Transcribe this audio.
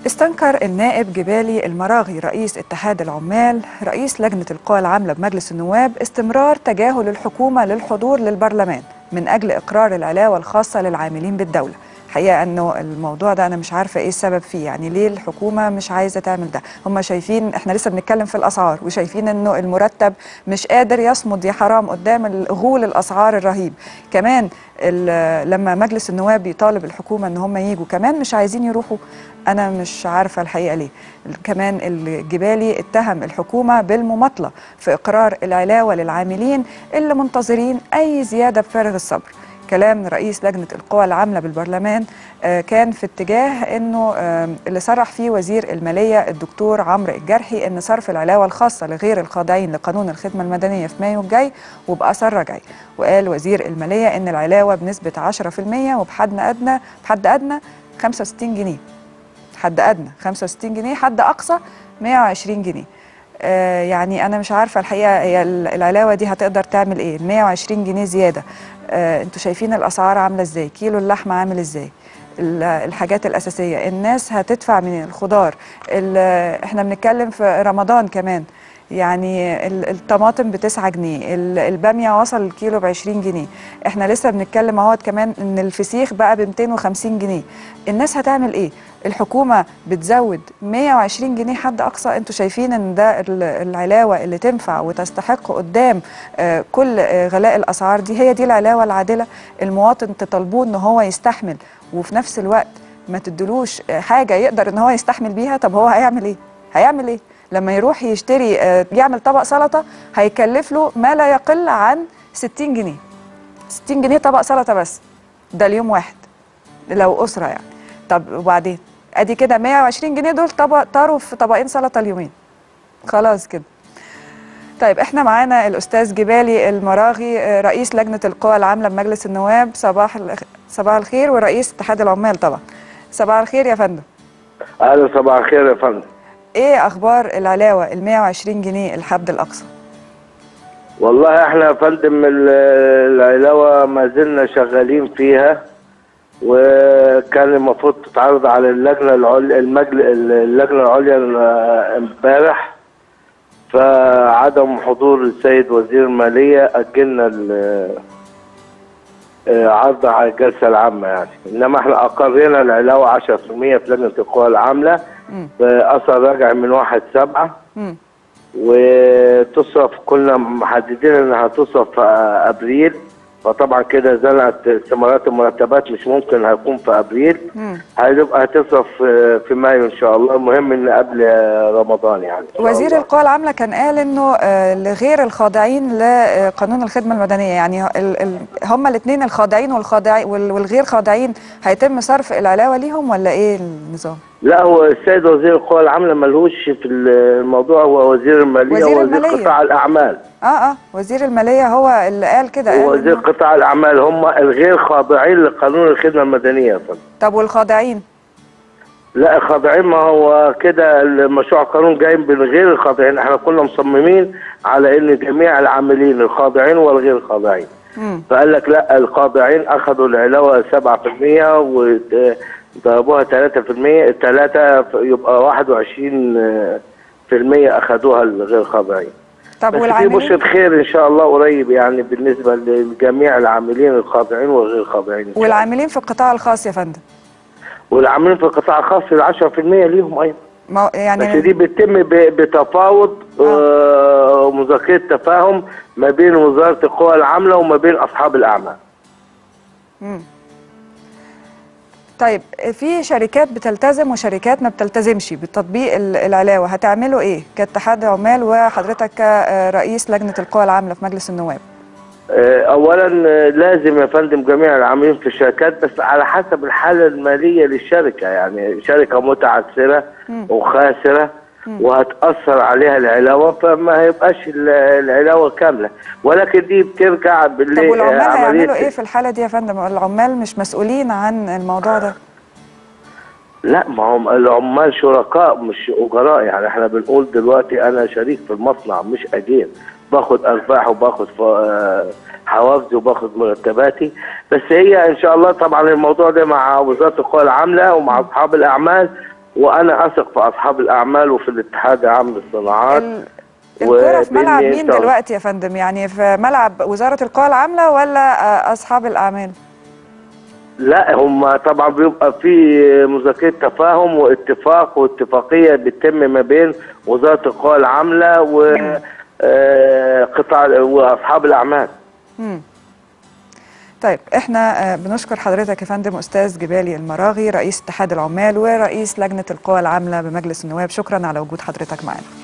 استنكر النائب جبالي المراغي رئيس اتحاد العمال رئيس لجنة القوى العاملة بمجلس النواب استمرار تجاهل الحكومة للحضور للبرلمان من أجل إقرار العلاوة الخاصة للعاملين بالدولة حقيقة أنه الموضوع ده أنا مش عارفة إيه السبب فيه يعني ليه الحكومة مش عايزة تعمل ده هم شايفين إحنا لسه بنتكلم في الأسعار وشايفين أنه المرتب مش قادر يصمد يا حرام قدام غول الأسعار الرهيب كمان لما مجلس النواب بيطالب الحكومة أن هم يجوا كمان مش عايزين يروحوا أنا مش عارفة الحقيقة ليه كمان الجبالي اتهم الحكومة بالمماطلة في إقرار العلاوة للعاملين اللي منتظرين أي زيادة بفارغ الصبر كلام رئيس لجنة القوى العاملة بالبرلمان كان في اتجاه انه اللي صرح فيه وزير المالية الدكتور عمرو الجرحي ان صرف العلاوة الخاصة لغير الخاضعين لقانون الخدمة المدنية في مايو الجاي وبأثر رجعي وقال وزير المالية ان العلاوة بنسبة 10% وبحد أدنى بحد أدنى 65 جنيه حد أدنى 65 جنيه حد أقصى 120 جنيه آه يعني أنا مش عارفة الحقيقة هي العلاوة دي هتقدر تعمل إيه 120 جنيه زيادة آه انتوا شايفين الاسعار عامله ازاي كيلو اللحمه عامل ازاي الحاجات الاساسيه الناس هتدفع من الخضار احنا بنتكلم في رمضان كمان يعني الطماطم ب 9 جنيه الباميه وصل الكيلو ب 20 جنيه احنا لسه بنتكلم اهوت كمان ان الفسيخ بقى ب 250 جنيه الناس هتعمل ايه الحكومه بتزود 120 جنيه حد اقصى انتوا شايفين ان ده العلاوه اللي تنفع وتستحق قدام كل غلاء الاسعار دي هي دي العلاوه العادله المواطن تطالبوه ان هو يستحمل وفي نفس الوقت ما تدلوش حاجه يقدر ان هو يستحمل بيها طب هو هيعمل ايه هيعمل ايه لما يروح يشتري يعمل طبق سلطه هيكلف له ما لا يقل عن 60 جنيه 60 جنيه طبق سلطه بس ده اليوم واحد لو اسره يعني طب وبعدين ادي كده 120 جنيه دول طبق طاروا في طبقين سلطه اليومين خلاص كده طيب احنا معانا الاستاذ جبالي المراغي رئيس لجنه القوى العامله بمجلس النواب صباح صباح الخير ورئيس اتحاد العمال طبعا صباح الخير يا فندم اهلا صباح الخير يا فندم ايه اخبار العلاوه ال 120 جنيه الحد الاقصى والله احنا يا فندم العلاوه ما زلنا شغالين فيها وكان المفروض تتعرض على اللجنه العليا المجل اللجنه العليا امبارح فعدم حضور السيد وزير الماليه اجلنا عرض على الجلسه العامه يعني انما احنا اقرينا العلاوه 10% في لجنه القوى العامله باثر راجع من 1 7 وتصرف كنا محددين انها تصرف في ابريل فطبعا كده زنقت ثمرات المرتبات مش ممكن هيكون في ابريل هتبقى هتصرف في مايو ان شاء الله المهم ان قبل رمضان يعني وزير القوى العامله كان قال انه لغير الخاضعين لقانون الخدمه المدنيه يعني هم الاثنين الخاضعين والخاضعين والغير خاضعين هيتم صرف العلاوه ليهم ولا ايه النظام؟ لا هو السيد وزير القوى العامله ملهوش في الموضوع هو وزير الماليه وزير ووزير المالية. قطاع الاعمال اه اه وزير الماليه هو اللي قال كده قال ووزير إنه- قطاع الاعمال هم الغير خاضعين لقانون الخدمه المدنيه يا فندم طب والخاضعين لا الخاضعين ما هو كده المشروع القانون جاي من غير الخاضعين احنا كنا مصممين على ان جميع العاملين الخاضعين والغير الخاضعين مم. فقال لك لا الخاضعين اخذوا العلاوه 7% وضربوها 3% الثلاثه يبقى 21 في المية اخذوها الغير خاضعين طب بس في والعاملين بشرة خير ان شاء الله قريب يعني بالنسبه لجميع العاملين الخاضعين والغير خاضعين إن شاء الله. والعاملين في القطاع الخاص يا فندم والعاملين في القطاع الخاص ال 10% ليهم ايضا ما هو بس يعني دي بتتم ب- بتفاوض آه، ومذاكره تفاهم ما بين وزاره القوى العامله وما بين اصحاب الاعمال مم. طيب في شركات بتلتزم وشركات ما بتلتزمش بتطبيق ال- العلاوه هتعملوا ايه كاتحاد عمال وحضرتك كرئيس لجنه القوى العامله في مجلس النواب آه، اولا آه، لازم يا فندم جميع العاملين في الشركات بس على حسب الحاله الماليه للشركه يعني شركه متعثره وخاسره وهتاثر عليها العلاوه فما هيبقاش ال- العلاوه كامله ولكن دي بترجع طب باللي والعمال آه، هيعملوا عملية- ايه في الحاله دي يا فندم العمال مش مسؤولين عن الموضوع ده لا ما هم العمال شركاء مش اجراء يعني احنا بنقول دلوقتي انا شريك في المصنع مش اجير باخد ارباح وباخد ف- آه، حوافزي وباخد مرتباتي بس هي ان شاء الله طبعا الموضوع ده مع وزاره القوى العامله ومع اصحاب الاعمال وانا اثق في اصحاب الاعمال وفي الاتحاد العام للصناعات ال- الكرة في ملعب وبإني مين أنت- دلوقتي يا فندم يعني في ملعب وزارة القوى العاملة ولا آه، أصحاب الأعمال لا هم طبعا بيبقى في مذاكره تفاهم واتفاق واتفاقيه بتتم ما بين وزاره القوى العامله وقطاع واصحاب الاعمال مم. طيب احنا آه، بنشكر حضرتك يا فندم استاذ جبالي المراغي رئيس اتحاد العمال ورئيس لجنه القوى العامله بمجلس النواب شكرا على وجود حضرتك معنا